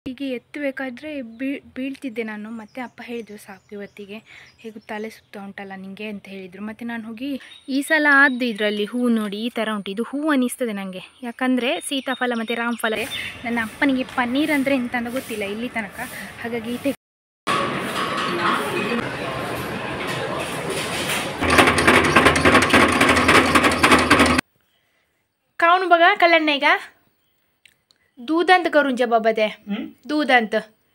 ಹೀಗೆ ಎತ್ತಬೇಕಾದ್ರೆ ಬೀ ಬೀಳ್ತಿದ್ದೆ ನಾನು ಮತ್ತೆ ಅಪ್ಪ ಹೇಳಿದ್ರು ಸಾಕು ಇವತ್ತಿಗೆ ಹೇಗೂ ತಲೆ ಸುತ್ತ ಉಂಟಲ್ಲ ನಿಂಗೆ ಅಂತ ಹೇಳಿದರು ಮತ್ತು ನಾನು ಹೋಗಿ ಈ ಸಲ ಆದ್ದು ಇದರಲ್ಲಿ ಹೂ ನೋಡಿ ಈ ಥರ ಉಂಟು ಇದು ಹೂ ಅನಿಸ್ತದೆ ನನಗೆ ಯಾಕಂದರೆ ಸೀತಾಫಲ ಮತ್ತು ರಾಮಫಲ ನನ್ನ ಅಪ್ಪನಿಗೆ ಪನ್ನೀರ್ ಅಂದರೆ ಎಂತ ಅಂತ ಗೊತ್ತಿಲ್ಲ ಇಲ್ಲಿ ತನಕ ಹಾಗಾಗಿ ತೆಗ್ काऊन बघा कळलं नाही का दुधांत करून जा बाबा ते दुधांत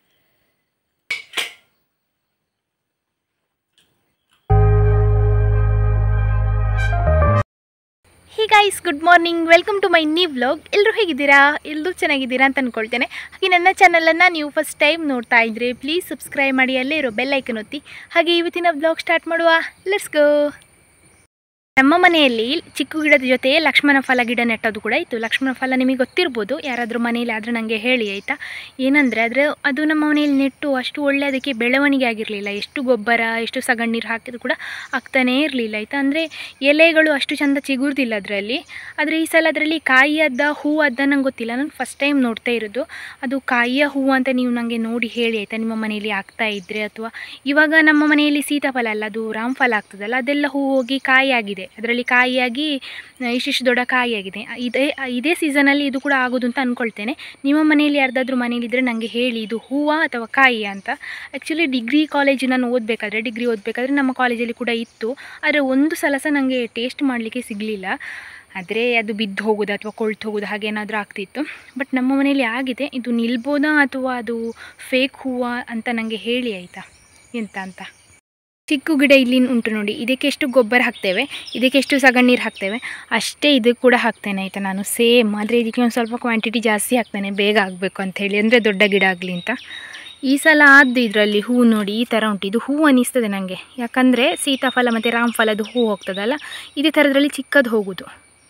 hi guys good morning welcome to my new vlog ಎಲ್ಲರೂ ಹೇಗಿದ್ದೀರಾ ಎಲ್ಲರೂ ಚೆನ್ನಾಗಿದ್ದೀರಾ ಅಂತ ಅಂದ್ಕೊಳ್ತೇನೆ ಹಾಗೆ ನನ್ನ ಚಾನಲನ್ನು ನೀವು ಫಸ್ಟ್ ಟೈಮ್ ನೋಡ್ತಾ ಇದ್ದರೆ ಪ್ಲೀಸ್ ಸಬ್ಸ್ಕ್ರೈಬ್ ಮಾಡಿ ಅಲ್ಲೇ ಇರೋ ಬೆಲ್ ಐಕನ್ ಒತ್ತಿ ಹಾಗೆ ಇವತ್ತಿನ ವ್ಲಾಗ್ ಸ್ಟಾರ್ಟ್ ಮಾಡುವ ಲೆಟ್ಸ್ ಗೋ ನಮ್ಮ ಮನೆಯಲ್ಲಿ ಚಿಕ್ಕು ಗಿಡದ ಜೊತೆ ಲಕ್ಷ್ಮಣ ಫಲ ಗಿಡ ನೆಟ್ಟೋದು ಕೂಡ ಇತ್ತು ಲಕ್ಷ್ಮಣ ಫಲ ನಿಮಗೆ ಗೊತ್ತಿರ್ಬೋದು ಯಾರಾದರೂ ಮನೆಯಲ್ಲಿ ಆದರೆ ನನಗೆ ಹೇಳಿ ಆಯಿತಾ ಏನಂದರೆ ಆದರೆ ಅದು ನಮ್ಮ ಮನೆಯಲ್ಲಿ ನೆಟ್ಟು ಅಷ್ಟು ಒಳ್ಳೆ ಅದಕ್ಕೆ ಬೆಳವಣಿಗೆ ಆಗಿರಲಿಲ್ಲ ಎಷ್ಟು ಗೊಬ್ಬರ ಎಷ್ಟು ಸಗಣಿ ನೀರು ಹಾಕಿದ್ರು ಕೂಡ ಆಗ್ತಾನೇ ಇರಲಿಲ್ಲ ಆಯಿತಾ ಅಂದರೆ ಎಲೆಗಳು ಅಷ್ಟು ಚೆಂದ ಚಿಗುರ್ದಿಲ್ಲ ಅದರಲ್ಲಿ ಆದರೆ ಈ ಸಲ ಅದರಲ್ಲಿ ಕಾಯಿಯದ್ದ ಹೂ ಅದ್ದ ನಂಗೆ ಗೊತ್ತಿಲ್ಲ ನಾನು ಫಸ್ಟ್ ಟೈಮ್ ನೋಡ್ತಾ ಇರೋದು ಅದು ಕಾಯಿಯ ಹೂವು ಅಂತ ನೀವು ನನಗೆ ನೋಡಿ ಹೇಳಿ ಆಯಿತಾ ನಿಮ್ಮ ಮನೆಯಲ್ಲಿ ಆಗ್ತಾ ಇದ್ದರೆ ಅಥವಾ ಇವಾಗ ನಮ್ಮ ಮನೆಯಲ್ಲಿ ಸೀತಾಫಲ ಅಲ್ಲ ಅದು ರಾಮಫಲ ಆಗ್ತದಲ್ಲ ಅದೆಲ್ಲ ಹೂ ಹೋಗಿ ಕಾಯಿ ಆಗಿದೆ ಅದರಲ್ಲಿ ಕಾಯಿಯಾಗಿ ಇಷ್ಟಿಷ್ಟು ದೊಡ್ಡ ಕಾಯಿಯಾಗಿದೆ ಇದೇ ಇದೇ ಸೀಸನಲ್ಲಿ ಇದು ಕೂಡ ಆಗೋದು ಅಂತ ಅಂದ್ಕೊಳ್ತೇನೆ ನಿಮ್ಮ ಮನೆಯಲ್ಲಿ ಯಾರ್ದಾದ್ರೂ ಮನೇಲಿದ್ದರೆ ನನಗೆ ಹೇಳಿ ಇದು ಹೂವ ಅಥವಾ ಕಾಯಿ ಅಂತ ಆ್ಯಕ್ಚುಲಿ ಡಿಗ್ರಿ ಕಾಲೇಜ್ ನಾನು ಓದಬೇಕಾದ್ರೆ ಡಿಗ್ರಿ ಓದಬೇಕಾದ್ರೆ ನಮ್ಮ ಕಾಲೇಜಲ್ಲಿ ಕೂಡ ಇತ್ತು ಆದರೆ ಒಂದು ಸಲ ಸಹ ನನಗೆ ಟೇಸ್ಟ್ ಮಾಡಲಿಕ್ಕೆ ಸಿಗಲಿಲ್ಲ ಆದರೆ ಅದು ಬಿದ್ದು ಹೋಗೋದು ಅಥವಾ ಕೊಳ್ತು ಹೋಗೋದು ಹಾಗೇನಾದರೂ ಆಗ್ತಿತ್ತು ಬಟ್ ನಮ್ಮ ಮನೆಯಲ್ಲಿ ಆಗಿದೆ ಇದು ನಿಲ್ಬೋದಾ ಅಥವಾ ಅದು ಫೇಕ್ ಹೂವ ಅಂತ ನನಗೆ ಹೇಳಿ ಆಯಿತಾ ಎಂತ ಅಂತ ಚಿಕ್ಕು ಗಿಡ ಇಲ್ಲಿ ಉಂಟು ನೋಡಿ ಇದಕ್ಕೆ ಎಷ್ಟು ಗೊಬ್ಬರ ಹಾಕ್ತೇವೆ ಇದಕ್ಕೆ ಎಷ್ಟು ಸಗಣಿ ನೀರು ಹಾಕ್ತೇವೆ ಅಷ್ಟೇ ಇದಕ್ಕೆ ಕೂಡ ಹಾಕ್ತೇನೆ ಆಯಿತಾ ನಾನು ಸೇಮ್ ಆದರೆ ಇದಕ್ಕೆ ಒಂದು ಸ್ವಲ್ಪ ಕ್ವಾಂಟಿಟಿ ಜಾಸ್ತಿ ಹಾಕ್ತೇನೆ ಬೇಗ ಆಗಬೇಕು ಅಂತ ಹೇಳಿ ಅಂದರೆ ದೊಡ್ಡ ಗಿಡ ಆಗಲಿ ಅಂತ ಈ ಸಲ ಆದ್ದು ಇದರಲ್ಲಿ ಹೂ ನೋಡಿ ಈ ಥರ ಉಂಟು ಇದು ಹೂ ಅನಿಸ್ತದೆ ನನಗೆ ಯಾಕಂದರೆ ಸೀತಾಫಲ ಮತ್ತು ರಾಮಫಲದ ಹೂ ಹೋಗ್ತದಲ್ಲ ಇದೇ ಥರದ್ರಲ್ಲಿ ಚಿಕ್ಕದು ಹೋಗೋದು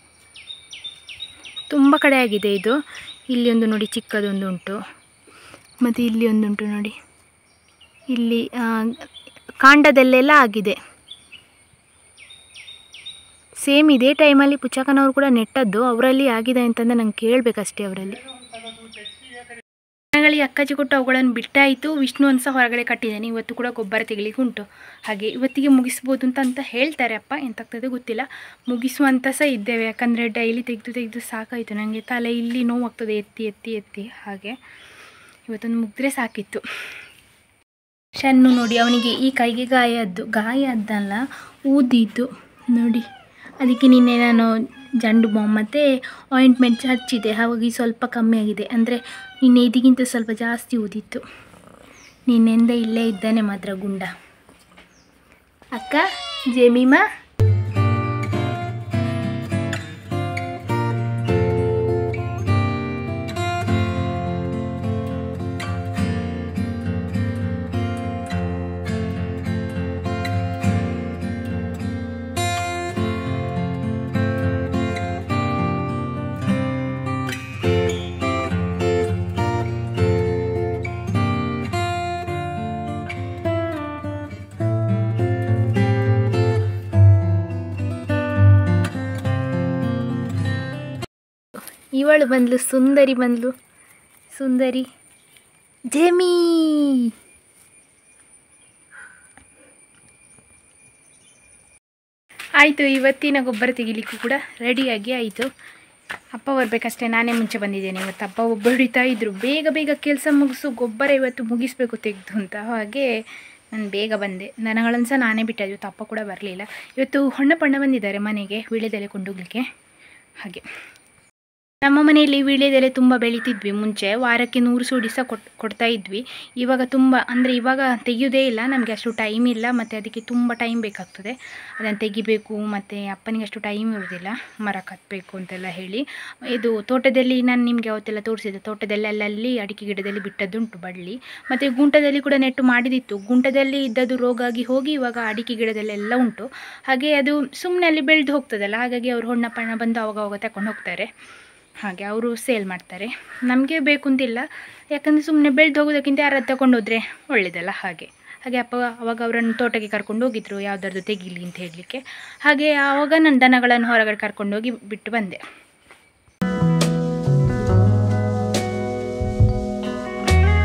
ತುಂಬ ಕಡೆ ಆಗಿದೆ ಇದು ಇಲ್ಲಿ ಒಂದು ನೋಡಿ ಚಿಕ್ಕದೊಂದು ಉಂಟು ಮತ್ತು ಇಲ್ಲಿ ಒಂದುಂಟು ನೋಡಿ ಇಲ್ಲಿ ಕಾಂಡದಲ್ಲೆಲ್ಲ ಆಗಿದೆ ಸೇಮ್ ಇದೇ ಟೈಮಲ್ಲಿ ಪುಚ್ಚಕ್ಕನವರು ಕೂಡ ನೆಟ್ಟದ್ದು ಅವರಲ್ಲಿ ಆಗಿದೆ ಅಂತಂದು ನಂಗೆ ಕೇಳಬೇಕಷ್ಟೇ ಅವರಲ್ಲಿ ದನಗಳಿಗೆ ಅಕ್ಕಾಜಿ ಕೊಟ್ಟು ಅವುಗಳನ್ನು ಬಿಟ್ಟಾಯಿತು ವಿಷ್ಣು ಅನ್ಸ ಹೊರಗಡೆ ಕಟ್ಟಿದ್ದೇನೆ ಇವತ್ತು ಕೂಡ ಗೊಬ್ಬರ ತೆಗಿಲಿಕ್ಕೆ ಉಂಟು ಹಾಗೆ ಇವತ್ತಿಗೆ ಮುಗಿಸ್ಬೋದು ಅಂತ ಅಂತ ಹೇಳ್ತಾರೆ ಅಪ್ಪ ಎಂತಾಗ್ತದೆ ಗೊತ್ತಿಲ್ಲ ಮುಗಿಸುವಂತ ಸಹ ಇದ್ದೇವೆ ಯಾಕಂದರೆ ಡೈಲಿ ತೆಗೆದು ತೆಗೆದು ಸಾಕಾಯಿತು ನನಗೆ ತಲೆ ಇಲ್ಲಿ ನೋವಾಗ್ತದೆ ಎತ್ತಿ ಎತ್ತಿ ಎತ್ತಿ ಹಾಗೆ ಇವತ್ತೊಂದು ಮುಗಿದ್ರೆ ಸಾಕಿತ್ತು ಶನ್ನು ನೋಡಿ ಅವನಿಗೆ ಈ ಕೈಗೆ ಗಾಯ ಆದ್ದು ಗಾಯ ಆದ್ದಲ್ಲ ಊದಿದ್ದು ನೋಡಿ ಅದಕ್ಕೆ ನಿನ್ನೆ ನಾನು ಜಂಡು ಬಾಂಬ್ ಮತ್ತು ಆಯಿಂಟ್ಮೆಂಟ್ ಹಚ್ಚಿದೆ ಹಾಗಾಗಿ ಸ್ವಲ್ಪ ಕಮ್ಮಿ ಆಗಿದೆ ಅಂದರೆ ನಿನ್ನೆ ಇದಕ್ಕಿಂತ ಸ್ವಲ್ಪ ಜಾಸ್ತಿ ಊದಿತ್ತು ನಿನ್ನೆಯಿಂದ ಇಲ್ಲೇ ಇದ್ದಾನೆ ಮಾತ್ರ ಗುಂಡ ಅಕ್ಕ ಜಮೀಮಾ ಇವಳು ಬಂದ್ಲು ಸುಂದರಿ ಬಂದ್ಲು ಸುಂದರಿ ಜೆಮಿ ಆಯಿತು ಇವತ್ತಿನ ಗೊಬ್ಬರ ತೆಗಿಲಿಕ್ಕೂ ಕೂಡ ರೆಡಿಯಾಗಿ ಆಯಿತು ಅಪ್ಪ ಬರಬೇಕಷ್ಟೇ ನಾನೇ ಮುಂಚೆ ಬಂದಿದ್ದೇನೆ ಇವತ್ತು ಅಪ್ಪ ಒಬ್ಬ ಹಿಡಿತಾ ಇದ್ದರು ಬೇಗ ಬೇಗ ಕೆಲಸ ಮುಗಿಸು ಗೊಬ್ಬರ ಇವತ್ತು ಮುಗಿಸ್ಬೇಕು ತೆಗೆದು ಅಂತ ಹಾಗೆ ನಾನು ಬೇಗ ಬಂದೆ ದನಗಳನ್ನು ಸಹ ನಾನೇ ಬಿಟ್ಟೆ ಇವತ್ತು ಅಪ್ಪ ಕೂಡ ಬರಲಿಲ್ಲ ಇವತ್ತು ಹೊಣ್ಣ ಪಣ್ಣ ಬಂದಿದ್ದಾರೆ ಮನೆಗೆ ವೀಳ್ಯದೆಲೆ ಕೊಂಡೋಗ್ಲಿಕ್ಕೆ ಹಾಗೆ ನಮ್ಮ ಮನೆಯಲ್ಲಿ ವೀಳ್ಯದೆಲೆ ತುಂಬ ಬೆಳೀತಿದ್ವಿ ಮುಂಚೆ ವಾರಕ್ಕೆ ನೂರು ಸೂಡಿ ಸಹ ಕೊಟ್ ಕೊಡ್ತಾ ಇದ್ವಿ ಇವಾಗ ತುಂಬ ಅಂದರೆ ಇವಾಗ ತೆಗೆಯೋದೇ ಇಲ್ಲ ನಮಗೆ ಅಷ್ಟು ಟೈಮ್ ಇಲ್ಲ ಮತ್ತು ಅದಕ್ಕೆ ತುಂಬ ಟೈಮ್ ಬೇಕಾಗ್ತದೆ ಅದನ್ನು ತೆಗಿಬೇಕು ಮತ್ತು ಅಪ್ಪನಿಗೆ ಅಷ್ಟು ಟೈಮ್ ಇರೋದಿಲ್ಲ ಮರ ಕತ್ತಬೇಕು ಅಂತೆಲ್ಲ ಹೇಳಿ ಇದು ತೋಟದಲ್ಲಿ ನಾನು ನಿಮಗೆ ಅವತ್ತೆಲ್ಲ ತೋರಿಸಿದೆ ತೋಟದಲ್ಲಿ ಅಲ್ಲಲ್ಲಿ ಅಡಿಕೆ ಗಿಡದಲ್ಲಿ ಬಿಟ್ಟದ್ದುಂಟು ಬಳ್ಳಿ ಮತ್ತು ಗುಂಟದಲ್ಲಿ ಕೂಡ ನೆಟ್ಟು ಮಾಡಿದಿತ್ತು ಗುಂಟದಲ್ಲಿ ಇದ್ದದ್ದು ರೋಗ ಆಗಿ ಹೋಗಿ ಇವಾಗ ಅಡಿಕೆ ಗಿಡದಲ್ಲೆಲ್ಲ ಉಂಟು ಹಾಗೆ ಅದು ಸುಮ್ಮನೆ ಅಲ್ಲಿ ಬೆಳೆದು ಹೋಗ್ತದಲ್ಲ ಹಾಗಾಗಿ ಅವರು ಹೊಣ್ಣ ಪಣ್ಣ ಬಂದು ಅವಾಗ ಅವಾಗ ತಗೊಂಡು ಹೋಗ್ತಾರೆ ಹಾಗೆ ಅವರು ಸೇಲ್ ಮಾಡ್ತಾರೆ ನಮಗೆ ಬೇಕು ಅಂತಿಲ್ಲ ಯಾಕಂದರೆ ಸುಮ್ಮನೆ ಬೆಳೆದು ಹೋಗೋದಕ್ಕಿಂತ ಯಾರಾದ್ರು ತಗೊಂಡು ಹೋದರೆ ಒಳ್ಳೆಯದಲ್ಲ ಹಾಗೆ ಹಾಗೆ ಅಪ್ಪ ಅವಾಗ ಅವರನ್ನು ತೋಟಕ್ಕೆ ಕರ್ಕೊಂಡು ಹೋಗಿದ್ರು ಯಾವುದಾದ್ರು ತೆಗೀಲಿ ಅಂತ ಹೇಳಲಿಕ್ಕೆ ಹಾಗೆ ಆವಾಗ ನನ್ನ ದನಗಳನ್ನು ಹೊರಗಡೆ ಕರ್ಕೊಂಡೋಗಿ ಬಿಟ್ಟು ಬಂದೆ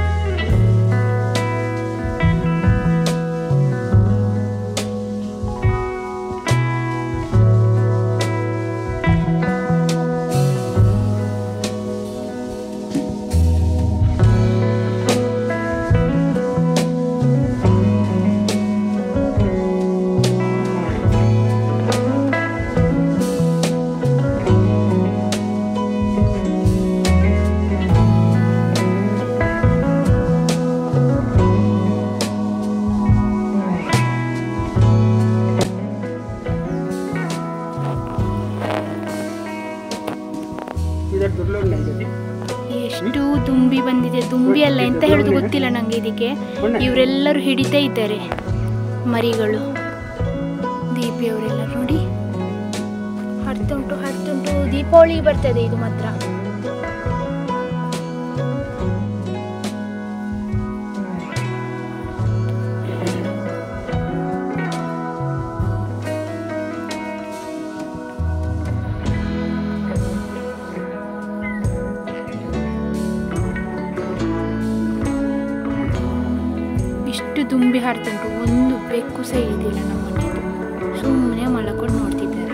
ಅಲ್ಲ ಎಂತ ಹೇಳೋದು ಗೊತ್ತಿಲ್ಲ ನನಗೆ ಇದಕ್ಕೆ ಇವರೆಲ್ಲರೂ ಹಿಡಿತಾ ಇದ್ದಾರೆ ಮರಿಗಳು ದೀಪಿ ಅವರೆಲ್ಲ ನೋಡಿ ಹರ್ತುಂಟು ಹರ್ತುಂಟು ದೀಪಾವಳಿ ಬರ್ತದೆ ಇದು ಮಾತ್ರ ಇಷ್ಟು ತುಂಬಿ ಹಾರ್ತುಂಟು ಒಂದು ಬೆಕ್ಕು ಸಹ ಇದಿಲ್ಲ ನಮ್ಮ ಮನೆಯದು ಸುಮ್ಮನೆ ಮಲಕೊಂಡು ನೋಡ್ತಿದ್ದಾರೆ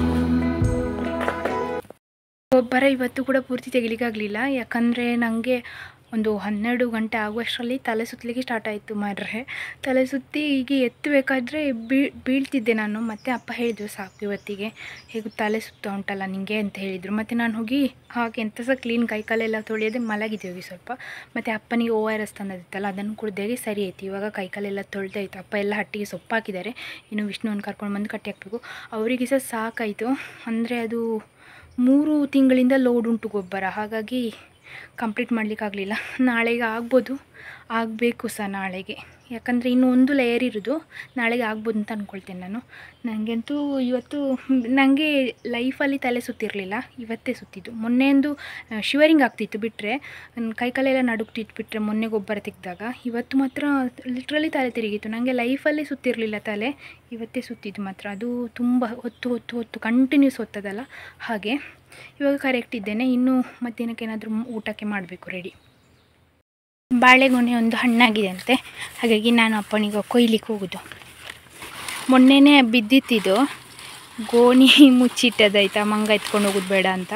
ಗೊಬ್ಬರ ಇವತ್ತು ಕೂಡ ಪೂರ್ತಿ ತೆಗಿಲಿಕ್ಕಾಗಲಿಲ್ಲ ಯಾಕಂದರೆ ನನಗೆ ಒಂದು ಹನ್ನೆರಡು ಗಂಟೆ ಆಗುವಷ್ಟರಲ್ಲಿ ತಲೆ ಸುತ್ತಲಿಕ್ಕೆ ಸ್ಟಾರ್ಟ್ ಆಯಿತು ಮಾರ್ರೆ ತಲೆ ಸುತ್ತಿ ಈಗ ಎತ್ತಬೇಕಾದ್ರೆ ಬೀ ಬೀಳ್ತಿದ್ದೆ ನಾನು ಮತ್ತೆ ಅಪ್ಪ ಹೇಳಿದ್ರು ಸಾಕು ಇವತ್ತಿಗೆ ಹೇಗೂ ತಲೆ ಸುತ್ತ ಉಂಟಲ್ಲ ನಿಂಗೆ ಅಂತ ಹೇಳಿದರು ಮತ್ತು ನಾನು ಹೋಗಿ ಹಾಗೆ ಎಂತ ಸಹ ಕ್ಲೀನ್ ಕೈ ಕಾಲೆಲ್ಲ ತೊಳೆಯದೆ ಮಲಗಿದ್ದೆ ಹೋಗಿ ಸ್ವಲ್ಪ ಮತ್ತು ಅಪ್ಪನಿಗೆ ಓ ಆರ್ ಎಸ್ ತಂದಿತ್ತಲ್ಲ ಅದನ್ನು ಕುಡ್ದಾಗೆ ಸರಿ ಆಯ್ತು ಇವಾಗ ಕೈ ಕಾಲೆಲ್ಲ ತೊಳೆದಾಯ್ತು ಅಪ್ಪ ಎಲ್ಲ ಹಟ್ಟಿಗೆ ಸೊಪ್ಪು ಹಾಕಿದ್ದಾರೆ ಇನ್ನು ವಿಷ್ಣುವನ್ನು ಕರ್ಕೊಂಡು ಬಂದು ಕಟ್ಟಿ ಹಾಕಬೇಕು ಅವರಿಗೆ ಸಹ ಸಾಕಾಯಿತು ಅಂದರೆ ಅದು ಮೂರು ತಿಂಗಳಿಂದ ಲೋಡ್ ಉಂಟು ಗೊಬ್ಬರ ಹಾಗಾಗಿ ಕಂಪ್ಲೀಟ್ ಮಾಡಲಿಕ್ಕಾಗಲಿಲ್ಲ ನಾಳೆಗೆ ಆಗ್ಬೋದು ಆಗಬೇಕು ಸಹ ನಾಳೆಗೆ ಯಾಕಂದರೆ ಇನ್ನೂ ಒಂದು ಲೇಯರ್ ಇರೋದು ನಾಳೆಗೆ ಆಗ್ಬೋದು ಅಂತ ಅಂದ್ಕೊಳ್ತೇನೆ ನಾನು ನನಗಂತೂ ಇವತ್ತು ನನಗೆ ಲೈಫಲ್ಲಿ ತಲೆ ಸುತ್ತಿರಲಿಲ್ಲ ಇವತ್ತೇ ಸುತ್ತಿದ್ದು ಮೊನ್ನೆಂದು ಶಿವರಿಂಗ್ ಆಗ್ತಿತ್ತು ಬಿಟ್ಟರೆ ಕೈ ಕಾಲೆಲ್ಲ ನಡುಗ್ತಿತ್ತು ಬಿಟ್ಟರೆ ಮೊನ್ನೆ ಗೊಬ್ಬರ ತೆಗೆದಾಗ ಇವತ್ತು ಮಾತ್ರ ಲಿಟ್ರಲಿ ತಲೆ ತಿರುಗಿತ್ತು ನನಗೆ ಲೈಫಲ್ಲೇ ಸುತ್ತಿರಲಿಲ್ಲ ತಲೆ ಇವತ್ತೇ ಸುತ್ತಿದ್ದು ಮಾತ್ರ ಅದು ತುಂಬ ಹೊತ್ತು ಹೊತ್ತು ಹೊತ್ತು ಕಂಟಿನ್ಯೂಸ್ ಹೊತ್ತದಲ್ಲ ಹಾಗೆ ಇವಾಗ ಕರೆಕ್ಟ್ ಇದ್ದೇನೆ ಇನ್ನು ಮಧ್ಯಾಹ್ನಕ್ಕೆ ಏನಾದರೂ ಊಟಕ್ಕೆ ಮಾಡಬೇಕು ರೆಡಿ ಬಾಳೆಗೊನೆ ಒಂದು ಹಣ್ಣಾಗಿದೆ ಅಂತೆ ಹಾಗಾಗಿ ನಾನು ಅಪ್ಪನಿಗೆ ಕೊಯ್ಲಿಕ್ಕೆ ಹೋಗೋದು ಮೊನ್ನೆನೇ ಬಿದ್ದಿತ್ತಿದ್ದು ಗೋಣಿ ಮುಚ್ಚಿಟ್ಟದಾಯ್ತಾ ಮಂಗ ಎತ್ಕೊಂಡು ಹೋಗೋದು ಬೇಡ ಅಂತ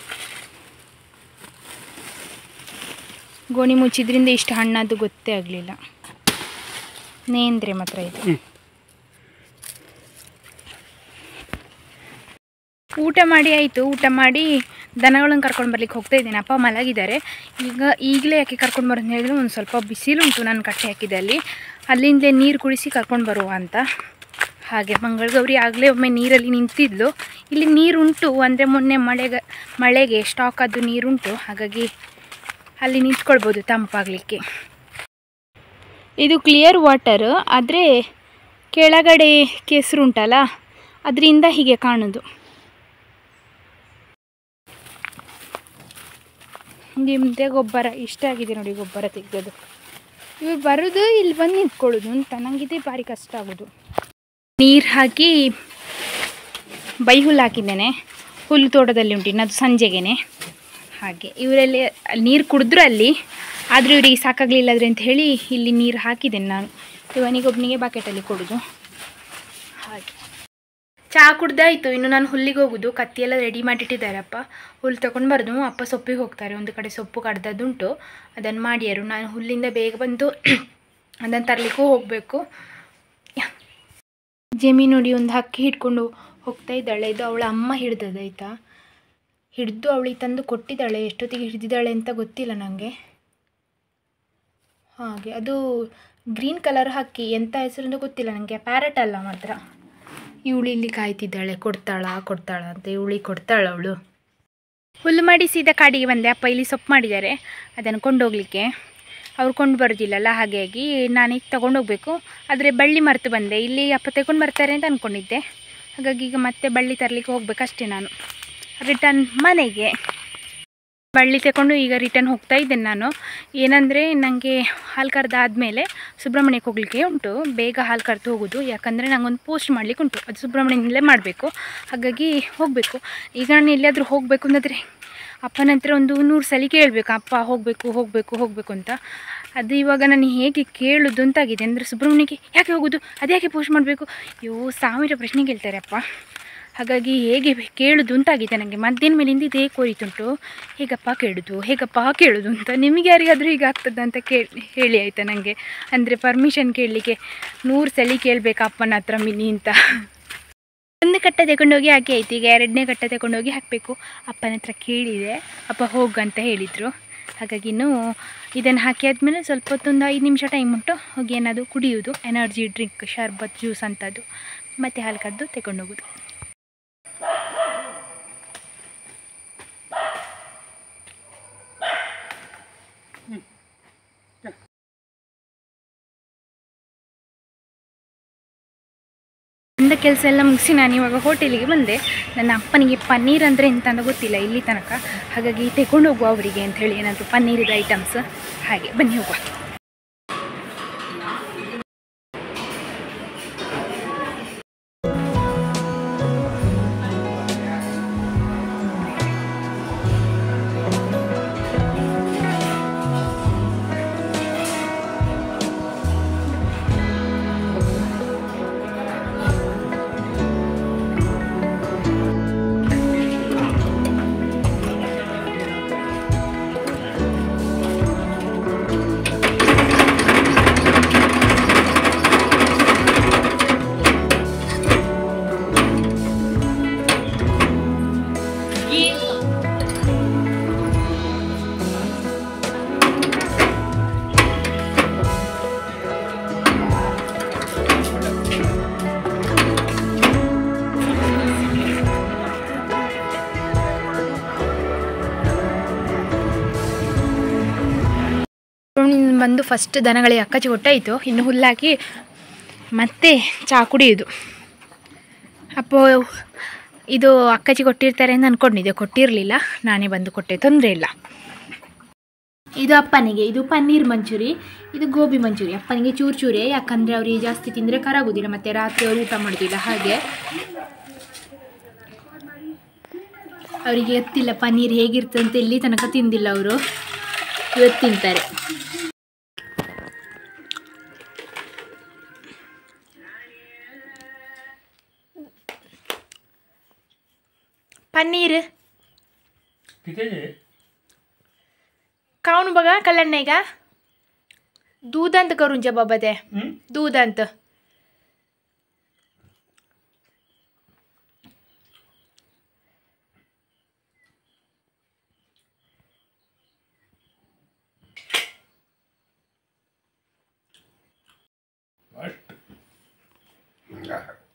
ಗೋಣಿ ಮುಚ್ಚಿದ್ರಿಂದ ಇಷ್ಟು ಹಣ್ಣಾದ್ದು ಗೊತ್ತೇ ಆಗಲಿಲ್ಲ ನೇಂದ್ರೆ ಮಾತ್ರ ಇದು ಊಟ ಮಾಡಿ ಆಯಿತು ಊಟ ಮಾಡಿ ದನಗಳನ್ನು ಕರ್ಕೊಂಡು ಬರ್ಲಿಕ್ಕೆ ಹೋಗ್ತಾ ಇದ್ದೀನಿ ಅಪ್ಪ ಮಲಗಿದ್ದಾರೆ ಈಗ ಈಗಲೇ ಯಾಕೆ ಕರ್ಕೊಂಡು ಬರೋದು ಹೇಳಿದ್ರೆ ಒಂದು ಸ್ವಲ್ಪ ಬಿಸಿಲುಂಟು ನಾನು ಕಟ್ಟೆ ಹಾಕಿದೆ ಅಲ್ಲಿ ಅಲ್ಲಿಂದಲೇ ನೀರು ಕುಡಿಸಿ ಕರ್ಕೊಂಡು ಬರುವ ಅಂತ ಹಾಗೆ ಮಂಗಳಗೌರಿ ಆಗಲೇ ಒಮ್ಮೆ ನೀರಲ್ಲಿ ನಿಂತಿದ್ಲು ಇಲ್ಲಿ ನೀರುಂಟು ಅಂದರೆ ಮೊನ್ನೆ ಮಳೆಗೆ ಮಳೆಗೆ ಸ್ಟಾಕ್ ಆದ್ದು ನೀರುಂಟು ಹಾಗಾಗಿ ಅಲ್ಲಿ ನಿಂತ್ಕೊಳ್ಬೋದು ತಂಪಾಗಲಿಕ್ಕೆ ಇದು ಕ್ಲಿಯರ್ ವಾಟರ್ ಆದರೆ ಕೆಳಗಡೆ ಕೆಸರುಂಟಲ್ಲ ಅದರಿಂದ ಹೀಗೆ ಕಾಣೋದು ನಿಮ್ಮದೇ ಗೊಬ್ಬರ ಇಷ್ಟ ಆಗಿದೆ ನೋಡಿ ಗೊಬ್ಬರ ತೆಗೆದದು ಇವ್ರು ಬರೋದು ಇಲ್ಲಿ ಬಂದು ನಿಂತ್ಕೊಳ್ಳೋದು ಅಂತ ನನಗಿದೆ ಭಾರಿ ಕಷ್ಟ ಆಗೋದು ನೀರು ಹಾಕಿ ಬೈ ಹುಲ್ಲು ಹಾಕಿದ್ದೇನೆ ಹುಲ್ಲು ತೋಟದಲ್ಲಿ ಉಂಟು ಇನ್ನದು ಸಂಜೆಗೇನೆ ಹಾಗೆ ಇವರಲ್ಲಿ ನೀರು ಕುಡಿದ್ರು ಅಲ್ಲಿ ಆದರೂ ಇವರಿಗೆ ಸಾಕಾಗಲಿಲ್ಲದ್ರೆ ಅಂತ ಹೇಳಿ ಇಲ್ಲಿ ನೀರು ಹಾಕಿದ್ದೇನೆ ನಾನು ಇವನಿಗೊಬ್ಬನಿಗೆ ಬಕೆಟಲ್ಲಿ ಕೊಡೋದು ಹಾಗೆ ಚಹಾ ಕುಡ್ದಾಯಿತು ಇನ್ನು ನಾನು ಹುಲ್ಲಿಗೆ ಹೋಗೋದು ಕತ್ತಿಯೆಲ್ಲ ರೆಡಿ ಮಾಡಿಟ್ಟಿದ್ದಾರೆ ಅಪ್ಪ ಹುಲ್ಲು ತಗೊಂಡು ಬರೋದು ಅಪ್ಪ ಸೊಪ್ಪಿಗೆ ಹೋಗ್ತಾರೆ ಒಂದು ಕಡೆ ಸೊಪ್ಪು ಕಡ್ದದ್ದುಂಟು ಅದನ್ನು ಮಾಡ್ಯಾರು ನಾನು ಹುಲ್ಲಿಂದ ಬೇಗ ಬಂದು ಅದನ್ನು ತರಲಿಕ್ಕೂ ಹೋಗಬೇಕು ಜಮಿ ನೋಡಿ ಒಂದು ಹಕ್ಕಿ ಹಿಡ್ಕೊಂಡು ಹೋಗ್ತಾ ಇದ್ದಾಳೆ ಇದು ಅವಳ ಅಮ್ಮ ಹಿಡ್ದದಾಯ್ತಾ ಹಿಡಿದು ಅವಳಿಗೆ ತಂದು ಕೊಟ್ಟಿದ್ದಾಳೆ ಎಷ್ಟೊತ್ತಿಗೆ ಹಿಡಿದಿದ್ದಾಳೆ ಅಂತ ಗೊತ್ತಿಲ್ಲ ನನಗೆ ಹಾಗೆ ಅದು ಗ್ರೀನ್ ಕಲರ್ ಹಕ್ಕಿ ಎಂಥ ಹೆಸರಿಂದ ಗೊತ್ತಿಲ್ಲ ನನಗೆ ಪ್ಯಾರೆಟ್ ಅಲ್ಲ ಮಾತ್ರ ಇವಳು ಇಲ್ಲಿ ಕಾಯ್ತಿದ್ದಾಳೆ ಕೊಡ್ತಾಳ ಕೊಡ್ತಾಳ ಅಂತ ಇವಳಿಗೆ ಕೊಡ್ತಾಳ ಅವಳು ಹುಲ್ಲು ಮಾಡಿ ಸೀದಾ ಕಾಡಿಗೆ ಬಂದೆ ಅಪ್ಪ ಇಲ್ಲಿ ಸೊಪ್ಪು ಮಾಡಿದ್ದಾರೆ ಅದನ್ನು ಕೊಂಡೋಗ್ಲಿಕ್ಕೆ ಅವ್ರು ಕೊಂಡು ಬರೋದಿಲ್ಲಲ್ಲ ಹಾಗಾಗಿ ನಾನೀಗ ತೊಗೊಂಡೋಗ್ಬೇಕು ಆದರೆ ಬಳ್ಳಿ ಮರೆತು ಬಂದೆ ಇಲ್ಲಿ ಅಪ್ಪ ತಗೊಂಡು ಬರ್ತಾರೆ ಅಂತ ಅಂದ್ಕೊಂಡಿದ್ದೆ ಹಾಗಾಗಿ ಈಗ ಮತ್ತೆ ಬಳ್ಳಿ ತರಲಿಕ್ಕೆ ಹೋಗ್ಬೇಕಷ್ಟೇ ನಾನು ರಿಟರ್ನ್ ಮನೆಗೆ ಬಳ್ಳಿ ತಗೊಂಡು ಈಗ ರಿಟರ್ನ್ ಹೋಗ್ತಾ ಇದ್ದೇನೆ ನಾನು ಏನಂದರೆ ನನಗೆ ಹಾಲು ಕರೆದಾದ್ಮೇಲೆ ಸುಬ್ರಹ್ಮಣ್ಯಕ್ಕೆ ಹೋಗಲಿಕ್ಕೆ ಉಂಟು ಬೇಗ ಹಾಲು ಕರೆದು ಹೋಗೋದು ಯಾಕಂದರೆ ನಂಗೊಂದು ಪೋಸ್ಟ್ ಮಾಡಲಿಕ್ಕೆ ಉಂಟು ಅದು ಸುಬ್ರಹ್ಮಣ್ಯದಲ್ಲೇ ಮಾಡಬೇಕು ಹಾಗಾಗಿ ಹೋಗಬೇಕು ಈಗ ನಾನು ಎಲ್ಲಿಯಾದರೂ ಹೋಗಬೇಕು ಅನ್ನೋದ್ರೆ ಅಪ್ಪನ ಹತ್ರ ಒಂದು ನೂರು ಸಲ ಕೇಳಬೇಕು ಅಪ್ಪ ಹೋಗಬೇಕು ಹೋಗಬೇಕು ಹೋಗಬೇಕು ಅಂತ ಅದು ಇವಾಗ ನಾನು ಹೇಗೆ ಕೇಳೋದು ಅಂತಾಗಿದೆ ಅಂದರೆ ಸುಬ್ರಹ್ಮಣ್ಯಕ್ಕೆ ಯಾಕೆ ಹೋಗೋದು ಅದು ಯಾಕೆ ಪೋಸ್ಟ್ ಮಾಡಬೇಕು ಅಯ್ಯೋ ಸಾವಿರ ಪ್ರಶ್ನೆ ಕೇಳ್ತಾರೆ ಅಪ್ಪ ಹಾಗಾಗಿ ಹೇಗೆ ಕೇಳೋದು ಅಂತಾಗಿದೆ ನನಗೆ ಮಧ್ಯಾಹ್ನ ಮೇಲಿಂದ ಇದೇ ಕೋರಿತುಂಟು ಹೇಗಪ್ಪ ಕೇಳೋದು ಹೇಗಪ್ಪ ಕೇಳೋದು ಅಂತ ನಿಮಗೆ ಯಾರಿಗಾದರೂ ಹೀಗೆ ಆಗ್ತದ ಅಂತ ಕೇಳಿ ಹೇಳಿ ಆಯಿತಾ ನನಗೆ ಅಂದರೆ ಪರ್ಮಿಷನ್ ಕೇಳಲಿಕ್ಕೆ ನೂರು ಸಲ ಕೇಳಬೇಕು ಅಪ್ಪನ ಹತ್ರ ಮಿನಿ ಅಂತ ಒಂದು ಕಟ್ಟ ತಗೊಂಡೋಗಿ ಹಾಕಿ ಆಯ್ತು ಈಗ ಎರಡನೇ ಕಟ್ಟ ತಗೊಂಡೋಗಿ ಹಾಕಬೇಕು ಅಪ್ಪನ ಹತ್ರ ಕೇಳಿದೆ ಅಪ್ಪ ಹೋಗು ಅಂತ ಹೇಳಿದರು ಹಾಗಾಗಿ ಇನ್ನು ಇದನ್ನು ಹಾಕಿ ಆದಮೇಲೆ ಸ್ವಲ್ಪ ಹೊತ್ತೊಂದು ಐದು ನಿಮಿಷ ಟೈಮ್ ಉಂಟು ಹೋಗಿ ಏನಾದರೂ ಕುಡಿಯೋದು ಎನರ್ಜಿ ಡ್ರಿಂಕ್ ಶರ್ಬತ್ ಜ್ಯೂಸ್ ಅಂಥದ್ದು ಮತ್ತು ಹಾಲು ಕರೆದು ತಗೊಂಡೋಗೋದು ಬಂದ ಕೆಲಸ ಎಲ್ಲ ಮುಗಿಸಿ ನಾನು ಇವಾಗ ಹೋಟೆಲಿಗೆ ಬಂದೆ ನನ್ನ ಅಪ್ಪನಿಗೆ ಪನ್ನೀರ್ ಅಂದರೆ ಎಂತ ಅಂತ ಗೊತ್ತಿಲ್ಲ ಇಲ್ಲಿ ತನಕ ಹಾಗಾಗಿ ತಗೊಂಡು ಹೋಗುವ ಅವರಿಗೆ ಅಂತ ಹೇಳಿ ಏನಾದರೂ ಪನ್ನೀರಿದ ಐಟಮ್ಸ್ ಹಾಗೆ ಬನ್ನಿ ಹೋಗುವ ಬಂದು ಫಸ್ಟ್ ದನಗಳಿಗೆ ಅಕ್ಕಚಿ ಕೊಟ್ಟಾಯಿತು ಇನ್ನು ಹುಲ್ಲಾಕಿ ಮತ್ತೆ ಚಹಾ ಕುಡಿಯೋದು ಅಪ್ಪೋ ಇದು ಅಕ್ಕಚಿ ಕೊಟ್ಟಿರ್ತಾರೆ ಅಂತ ಅಂದ್ಕೊಂಡಿದ್ದೆ ಕೊಟ್ಟಿರಲಿಲ್ಲ ನಾನೇ ಬಂದು ಕೊಟ್ಟೆ ತೊಂದರೆ ಇಲ್ಲ ಇದು ಅಪ್ಪನಿಗೆ ಇದು ಪನ್ನೀರ್ ಮಂಚೂರಿ ಇದು ಗೋಬಿ ಮಂಚೂರಿ ಅಪ್ಪನಿಗೆ ಚೂರು ಚೂರೇ ಯಾಕಂದರೆ ಅವರಿಗೆ ಜಾಸ್ತಿ ತಿಂದರೆ ಕರಾಗೋದಿಲ್ಲ ಮತ್ತು ರಾತ್ರಿ ಅವರು ಊಟ ಮಾಡೋದಿಲ್ಲ ಹಾಗೆ ಅವರಿಗೆ ಗೊತ್ತಿಲ್ಲ ಪನ್ನೀರ್ ಹೇಗಿರ್ತದೆ ಅಂತ ಇಲ್ಲಿ ತನಕ ತಿಂದಿಲ್ಲ ಅವರು ಇವತ್ತು ತಿಂತಾರೆ पनीर किती आहे? खाऊन बघा कल्याण नाही का दुधांत करून जा बाबा ते हं? दुधांत मस्त.